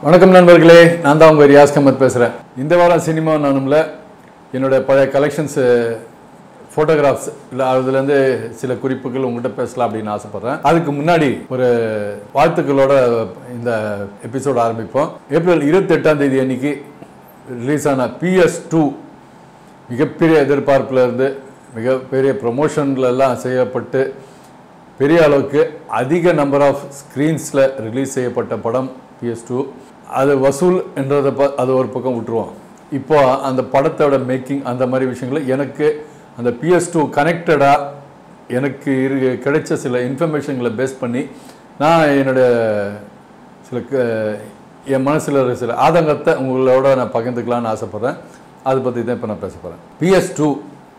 வணக்கம் நண்பர்களே நான் தான் உங்கள் ரியாஸ் கமத் பேசுகிறேன் இந்த வாரம் சினிமா நானும்ல என்னோட பழைய கலெக்ஷன்ஸு ஃபோட்டோகிராஃப்ஸ் இல்லை அதுலேருந்து சில குறிப்புகள் உங்கள்கிட்ட பேசலாம் அப்படின்னு ஆசைப்பட்றேன் அதுக்கு முன்னாடி ஒரு வாழ்த்துக்களோட இந்த எபிசோட் ஆரம்பிப்போம் ஏப்ரல் இருபத்தெட்டாம் தேதி அன்னைக்கு ரிலீஸ் ஆன பிஎஸ் டூ மிகப்பெரிய எதிர்பார்ப்புல இருந்து மிகப்பெரிய ப்ரொமோஷன்ல எல்லாம் செய்யப்பட்டு பெரிய அளவுக்கு அதிக நம்பர் ஆஃப் ஸ்க்ரீன்ஸில் ரிலீஸ் செய்யப்பட்ட படம் பிஎஸ் டூ அது வசூல் என்றதை ப அது ஒரு பக்கம் விட்டுருவோம் இப்போ அந்த படத்தோட மேக்கிங் அந்த மாதிரி விஷயங்களை எனக்கு அந்த பிஎஸ் டூ கனெக்டடாக எனக்கு இரு கிடைச்ச சில இன்ஃபர்மேஷன்களை பேஸ் பண்ணி நான் என்னோட சில க- என் மனசில் இருக்கிற சில ஆதங்கத்தை உங்களோட நான் பகிர்ந்துக்கலாம்னு ஆசைப்பட்றேன் அதை பற்றி தான் இப்போ நான் பேச போகிறேன் பிஎஸ் டூ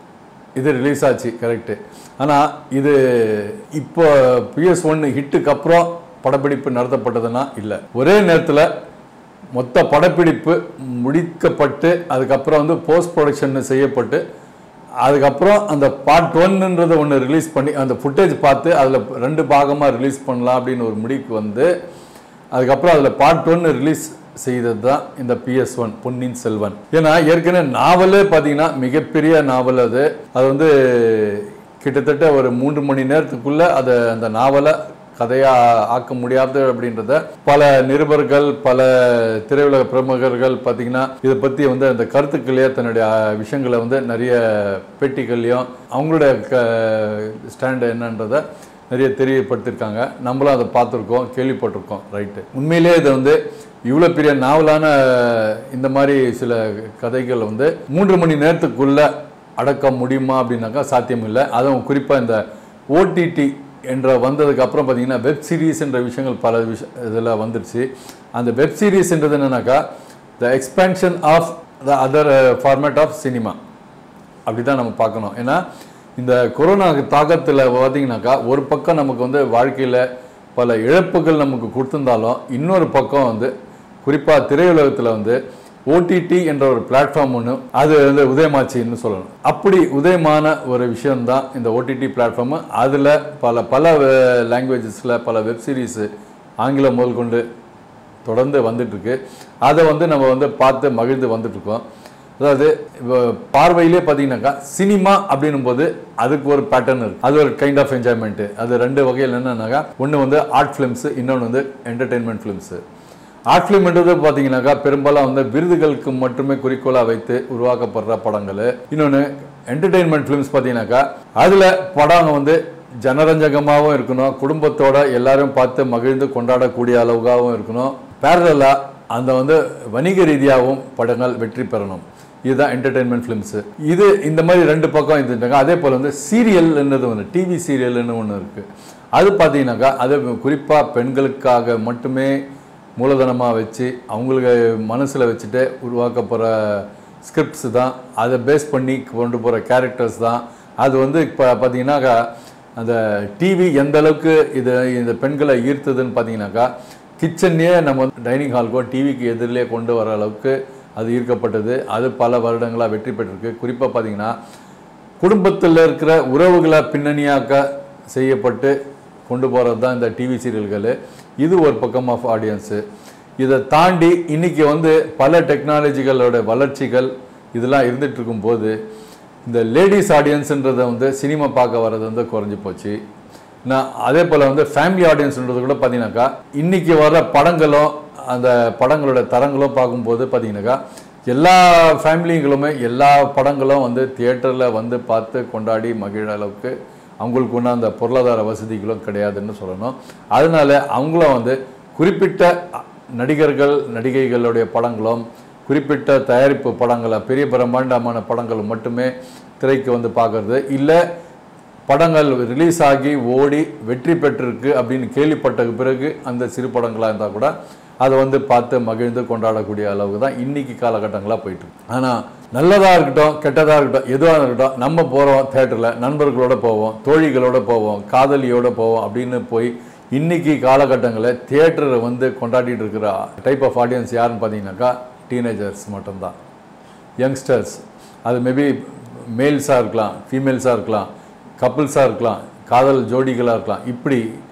இது ரிலீஸ் ஆச்சு கரெக்டு ஆனால் இது இப்போ பிஎஸ் ஒன் ஹிட்டுக்கு அப்புறம் படப்பிடிப்பு நடத்தப்பட்டதுன்னா இல்லை ஒரே நேரத்தில் மொத்த படப்பிடிப்பு முடிக்கப்பட்டு அதுக்கப்புறம் வந்து போஸ்ட் ப்ரொடக்ஷன் செய்யப்பட்டு அதுக்கப்புறம் அந்த பார்ட் ஒன்னுன்றதை ஒன்று ரிலீஸ் பண்ணி அந்த ஃபுட்டேஜ் பார்த்து அதில் ரெண்டு பாகமாக ரிலீஸ் பண்ணலாம் அப்படின்னு ஒரு முடிவுக்கு வந்து அதுக்கப்புறம் அதில் பார்ட் ஒன்று ரிலீஸ் செய்தது தான் இந்த பிஎஸ் ஒன் பொன்னியின் செல்வன் ஏன்னா ஏற்கனவே நாவலே பார்த்தீங்கன்னா மிகப்பெரிய நாவல் அது அது வந்து கிட்டத்தட்ட ஒரு மூன்று மணி நேரத்துக்குள்ள அதை அந்த நாவலை கதையா ஆக்க முடியாது அப்படின்றத பல நிருபர்கள் பல திரையுலக பிரமுகர்கள் பார்த்தீங்கன்னா இதை பற்றி வந்து அந்த கருத்துக்களையே தன்னுடைய அஹ், விஷயங்களை வந்து நிறைய பேட்டிகள்லையும் அவங்களுடைய க ஸ்டாண்டு என்னன்றதை நிறைய தெரியப்படுத்தியிருக்காங்க நம்மளும் அதை பார்த்துருக்கோம் கேள்விப்பட்டிருக்கோம் ரைட்டு உண்மையிலேயே இது வந்து இவ்வளோ பெரிய நாவலான இந்த மாதிரி சில கதைகள் வந்து மூன்று மணி நேரத்துக்குள்ள அடக்க முடியுமா அப்படின்னாக்கா சாத்தியம் இல்லை அதுவும் குறிப்பாக இந்த ஓடிடி என்ற வந்ததுக்கு அப்புறம் பார்த்தீங்கன்னா வெப் சீரிஸ்ன்ற விஷயங்கள் பல விஷ இதில் வந்துருச்சு அந்த வெப் சீரிஸ்ன்றது என்னன்னாக்கா the expansion of the other format of cinema அப்படி தான் நம்ம பார்க்கணும் ஏன்னா இந்த கொரோனா தாக்கத்தில் பார்த்தீங்கன்னாக்கா ஒரு பக்கம் நமக்கு வந்து வாழ்க்கையில் பல இழப்புகள் நமக்கு கொடுத்திருந்தாலும் இன்னொரு பக்கம் வந்து குறிப்பாக திரையுலகத்தில் வந்து ஓடிடி என்ற ஒரு பிளாட்ஃபார்ம் ஒன்று அது வந்து உதயமாச்சின்னு சொல்லணும் அப்படி உதயமான ஒரு விஷயம்தான் இந்த ஓடிடி பிளாட்ஃபார்மு அதில் பல பல லாங்குவேஜஸில் பல வெப் சீரிஸு ஆங்கிலம் முதல் கொண்டு தொடர்ந்து வந்துட்டுருக்கு அதை வந்து நம்ம வந்து பார்த்து மகிழ்ந்து வந்துட்டுருக்கோம் அதாவது இப்போ பார்வையிலே பார்த்தீங்கன்னாக்கா சினிமா அப்படின்னும் போது அதுக்கு ஒரு பேட்டர்ன் இருக்கு அது ஒரு கைண்ட் ஆஃப் என்ஜாய்மெண்ட்டு அது ரெண்டு வகையில் என்னன்னாக்கா ஒன்று வந்து ஆர்ட் ஃபிலிம்ஸு இன்னொன்று வந்து என்டர்டெயின்மெண்ட் ஃபிலிம்ஸு ஆர்ட் ஃபிலிம்ன்றது பார்த்தீங்கன்னாக்கா பெரும்பாலும் வந்து விருதுகளுக்கு மட்டுமே குறிக்கோளாக வைத்து உருவாக்கப்படுற படங்கள் இன்னொன்று என்டர்டெயின்மெண்ட் ஃபிலிம்ஸ் பார்த்தீங்கன்னாக்கா அதில் படம் வந்து ஜனரஞ்சகமாகவும் இருக்கணும் குடும்பத்தோட எல்லாரும் பார்த்து மகிழ்ந்து கொண்டாடக்கூடிய அளவுக்காகவும் இருக்கணும் பேரலாக அந்த வந்து வணிக ரீதியாகவும் படங்கள் வெற்றி பெறணும் இதுதான் என்டர்டெயின்மெண்ட் ஃபிலிம்ஸு இது இந்த மாதிரி ரெண்டு பக்கம் இருந்துட்டாங்க அதே போல் வந்து சீரியல்ன்றது ஒன்று டிவி சீரியல்னு ஒன்று இருக்குது அது பார்த்தீங்கன்னாக்கா அது குறிப்பாக பெண்களுக்காக மட்டுமே மூலதனமாக வச்சு அவங்களுக்கு மனசில் வச்சுட்டு உருவாக்க போகிற ஸ்கிரிப்ட்ஸ் தான் அதை பேஸ் பண்ணி கொண்டு போகிற கேரக்டர்ஸ் தான் அது வந்து இப்போ பார்த்தீங்கன்னாக்கா அந்த டிவி எந்த அளவுக்கு இது இந்த பெண்களை ஈர்த்ததுன்னு பார்த்தீங்கன்னாக்கா கிச்சன்லேயே நம்ம டைனிங் ஹால்க்கோ டிவிக்கு எதிரிலே கொண்டு வர அளவுக்கு அது ஈர்க்கப்பட்டது அது பல வருடங்களாக வெற்றி பெற்றிருக்கு குறிப்பாக பார்த்தீங்கன்னா குடும்பத்தில் இருக்கிற உறவுகளை பின்னணியாக்க செய்யப்பட்டு கொண்டு போகிறது தான் இந்த டிவி சீரியல்கள் இது ஒரு பக்கம் ஆஃப் ஆடியன்ஸு இதை தாண்டி இன்னைக்கு வந்து பல டெக்னாலஜிகளோட வளர்ச்சிகள் இதெல்லாம் இருந்துட்டு இருக்கும்போது இந்த லேடிஸ் ஆடியன்ஸுன்றதை வந்து சினிமா பார்க்க வர்றது வந்து குறைஞ்சி போச்சு நான் அதே போல் வந்து ஃபேமிலி ஆடியன்ஸ்ன்றது கூட பார்த்தீங்கன்னாக்கா இன்னைக்கு வர படங்களும் அந்த படங்களோட தரங்களும் பார்க்கும்போது பார்த்தீங்கன்னாக்கா எல்லா ஃபேமிலிங்களுமே எல்லா படங்களும் வந்து தியேட்டரில் வந்து பார்த்து கொண்டாடி மகிழ அளவுக்கு அவங்களுக்கு ஒன்றும் அந்த பொருளாதார வசதிகளும் கிடையாதுன்னு சொல்லணும் அதனால அவங்களும் வந்து குறிப்பிட்ட நடிகர்கள் நடிகைகளுடைய படங்களும் குறிப்பிட்ட தயாரிப்பு படங்களை பெரிய பிரம்மாண்டமான படங்கள் மட்டுமே திரைக்கு வந்து பார்க்கறது இல்லை படங்கள் ரிலீஸ் ஆகி ஓடி வெற்றி பெற்றிருக்கு அப்படின்னு கேள்விப்பட்ட பிறகு அந்த சிறு படங்களாக இருந்தால் கூட அதை வந்து பார்த்து மகிழ்ந்து கொண்டாடக்கூடிய அளவுக்கு தான் இன்னைக்கு காலகட்டங்களாக போயிட்டு இருக்கு ஆனால் நல்லதாக இருக்கட்டும் கெட்டதாக இருக்கட்டும் எதுவாக இருக்கட்டும் நம்ம போகிறோம் தேட்டரில் நண்பர்களோட போவோம் தோழிகளோட போவோம் காதலியோட போவோம் அப்படின்னு போய் இன்னைக்கு காலகட்டங்களில் தியேட்டரை வந்து கொண்டாடிட்டு இருக்கிற டைப் ஆஃப் ஆடியன்ஸ் யாருன்னு பார்த்தீங்கன்னாக்கா டீனேஜர்ஸ் மட்டும்தான் யங்ஸ்டர்ஸ் அது மேபி மேல்ஸாக இருக்கலாம் ஃபீமேல்ஸாக இருக்கலாம் கப்புள்ஸாக இருக்கலாம் காதல் ஜோடிகளாக இருக்கலாம் இப்படி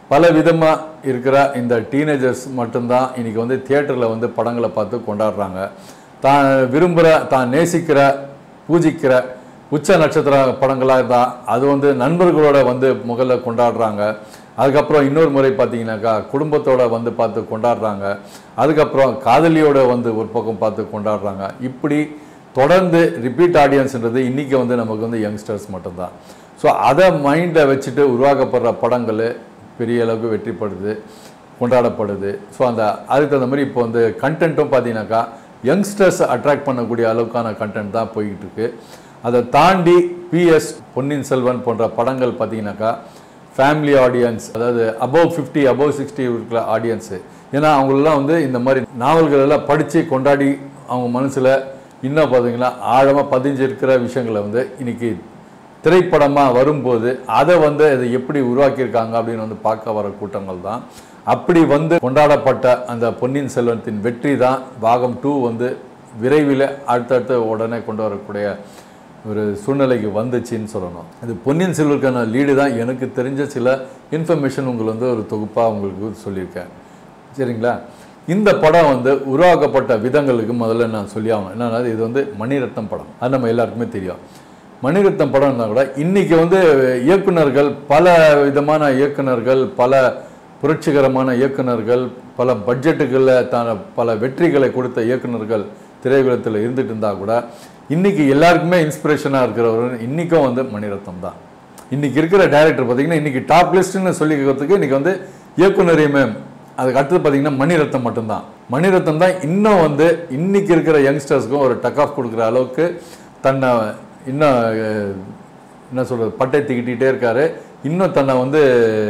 பல விதமாக இருக்கிற இந்த டீனேஜர்ஸ் மட்டும்தான் இன்னைக்கு வந்து தியேட்டரில் வந்து படங்களை பார்த்து கொண்டாடுறாங்க தான் விரும்புகிற தான் நேசிக்கிற பூஜிக்கிற உச்ச நட்சத்திர படங்களாக இருந்தால் அது வந்து நண்பர்களோட வந்து முதல்ல கொண்டாடுறாங்க அதுக்கப்புறம் இன்னொரு முறை பார்த்தீங்கன்னாக்கா குடும்பத்தோட வந்து பார்த்து கொண்டாடுறாங்க அதுக்கப்புறம் காதலியோட வந்து ஒரு பக்கம் பார்த்து கொண்டாடுறாங்க இப்படி தொடர்ந்து ரிப்பீட் ஆடியன்ஸ்ன்றது இன்றைக்கி வந்து நமக்கு வந்து யங்ஸ்டர்ஸ் மட்டும்தான் ஸோ அதை மைண்டை வச்சுட்டு உருவாக்கப்படுற படங்கள் பெரிய அளவுக்கு வெற்றிப்படுது கொண்டாடப்படுது ஸோ அந்த அதுக்கு தகுந்த மாதிரி இப்போ வந்து கண்டென்ட்டும் பார்த்தீங்கன்னாக்கா யங்ஸ்டர்ஸ் அட்ராக்ட் பண்ணக்கூடிய அளவுக்கான கண்டென்ட் தான் போய்கிட்டு இருக்கு அதை தாண்டி பிஎஸ் பொன்னியின் செல்வன் போன்ற படங்கள் பார்த்தீங்கன்னாக்கா ஃபேமிலி ஆடியன்ஸ் அதாவது அபவ் ஃபிஃப்டி அபவ் சிக்ஸ்டி இருக்கிற ஆடியன்ஸு ஏன்னா அவங்களெல்லாம் வந்து இந்த மாதிரி நாவல்கள் எல்லாம் படித்து கொண்டாடி அவங்க மனசில் இன்னும் பார்த்தீங்கன்னா ஆழமாக பதிஞ்சு இருக்கிற விஷயங்களை வந்து இன்னைக்கு திரைப்படமாக வரும்போது அதை வந்து அதை எப்படி உருவாக்கியிருக்காங்க அப்படின்னு வந்து பார்க்க வர கூட்டங்கள் தான் அப்படி வந்து கொண்டாடப்பட்ட அந்த பொன்னியின் செல்வத்தின் வெற்றி தான் பாகம் டூ வந்து விரைவில் அடுத்தடுத்து உடனே கொண்டு வரக்கூடிய ஒரு சூழ்நிலைக்கு வந்துச்சுன்னு சொல்லணும் அது பொன்னியின் செல்வருக்கான லீடு தான் எனக்கு தெரிஞ்ச சில இன்ஃபர்மேஷன் உங்களுக்கு வந்து ஒரு தொகுப்பாக உங்களுக்கு சொல்லியிருக்கேன் சரிங்களா இந்த படம் வந்து உருவாக்கப்பட்ட விதங்களுக்கு முதல்ல நான் சொல்லி ஆகணும் என்னன்னா இது வந்து மணிரத்னம் படம் அது நம்ம எல்லாருக்குமே தெரியும் மணிரத்னம் படம் இருந்தால் கூட இன்னைக்கு வந்து இயக்குனர்கள் பல விதமான இயக்குனர்கள் பல புரட்சிகரமான இயக்குனர்கள் பல பட்ஜெட்டுகளில் தான பல வெற்றிகளை கொடுத்த இயக்குனர்கள் திரையுலகத்தில் இருந்துட்டு இருந்தால் கூட இன்னைக்கு எல்லாருக்குமே இன்ஸ்பிரேஷனாக இருக்கிறவர் இன்றைக்கும் வந்து மணிரத்னம் தான் இன்னைக்கு இருக்கிற டைரக்டர் பார்த்தீங்கன்னா இன்னைக்கு டாப் லிஸ்ட்னு சொல்லிக்கிறதுக்கு இன்னைக்கு வந்து இயக்குனரையுமே அதுக்கு அடுத்தது பார்த்தீங்கன்னா மணிரத்னம் மட்டும்தான் மணிரத்னம் தான் இன்னும் வந்து இன்னைக்கு இருக்கிற யங்ஸ்டர்ஸ்க்கும் ஒரு டக் ஆஃப் கொடுக்குற அளவுக்கு தன்னை இன்னும் அஹ், என்ன சொல்கிறது பட்டை திக்கிட்டே இருக்காரு இன்னும் தன்னை வந்து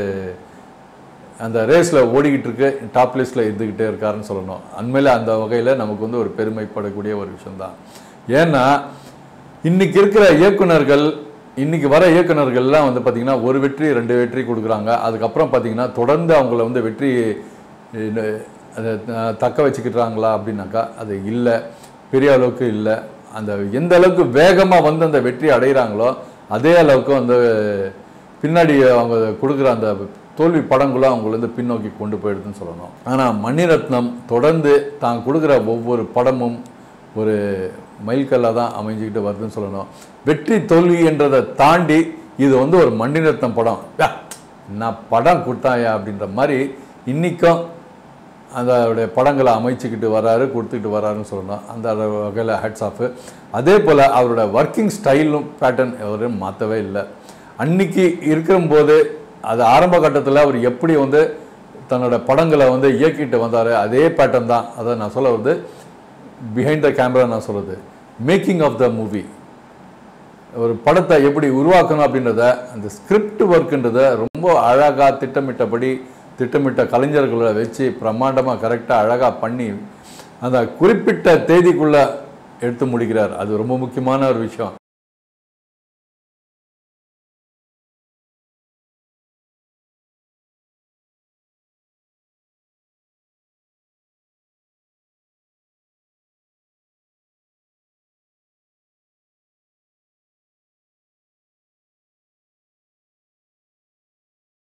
அந்த ரேஸில் ஓடிக்கிட்டு இருக்கு டாப் லிஸ்ட்டில் இருந்துக்கிட்டே இருக்காருன்னு சொல்லணும் அண்மையில் அந்த வகையில் நமக்கு வந்து ஒரு பெருமைப்படக்கூடிய ஒரு விஷயம்தான் ஏன்னா இன்னைக்கு இருக்கிற இயக்குனர்கள் இன்னைக்கு வர இயக்குனர்கள்லாம் வந்து பார்த்திங்கன்னா ஒரு வெற்றி ரெண்டு வெற்றி கொடுக்குறாங்க அதுக்கப்புறம் பார்த்திங்கன்னா தொடர்ந்து அவங்கள வந்து வெற்றி அஹ், அதை அஹ், தக்க வச்சுக்கிட்டாங்களா அப்படின்னாக்கா அது இல்லை பெரிய அளவுக்கு இல்லை அந்த எந்த அளவுக்கு வேகமாக வந்து அந்த வெற்றி அடைகிறாங்களோ அதே அளவுக்கு வந்து பின்னாடி அவங்க கொடுக்குற அந்த தோல்வி படங்களும் அவங்கள வந்து பின்னோக்கி கொண்டு போயிடுதுன்னு சொல்லணும் ஆனால் மணிரத்னம் தொடர்ந்து தான் கொடுக்குற ஒவ்வொரு படமும் ஒரு மைல்கல்லாக தான் அமைஞ்சுக்கிட்டு வருதுன்னு சொல்லணும் வெற்றி தோல்வி என்றதை தாண்டி இது வந்து ஒரு மணிரத்னம் படம் யா, நான் படம் கொடுத்தாயா அப்படின்ற மாதிரி இன்றைக்கும் அதோடைய படங்களை அமைச்சுக்கிட்டு வராரு கொடுத்துக்கிட்டு வராருன்னு சொல்லணும் அந்த வகையில் ஹெட்ஸ் ஆஃப் அதே போல் அவரோட ஒர்க்கிங் ஸ்டைலும் பேட்டர்ன் அவர் மாற்றவே இல்லை அன்னைக்கு இருக்கும்போது அது ஆரம்ப கட்டத்தில் அவர் எப்படி வந்து தன்னோட படங்களை வந்து இயக்கிட்டு வந்தார் அதே பேட்டர்ன் தான் அதை நான் சொல்ல வந்து பிஹைண்ட் த கேமரா நான் சொல்கிறது மேக்கிங் ஆஃப் த மூவி ஒரு படத்தை எப்படி உருவாக்கணும் அப்படின்றத அந்த ஸ்கிரிப்ட் ஒர்க்குன்றத ரொம்ப அழகாக திட்டமிட்டபடி திட்டமிட்ட கலைஞர்களை வச்சு பிரம்மாண்டமாக கரெக்டாக அழகாக பண்ணி அந்த குறிப்பிட்ட தேதிக்குள்ளே எடுத்து முடிக்கிறார் அது ரொம்ப முக்கியமான ஒரு விஷயம்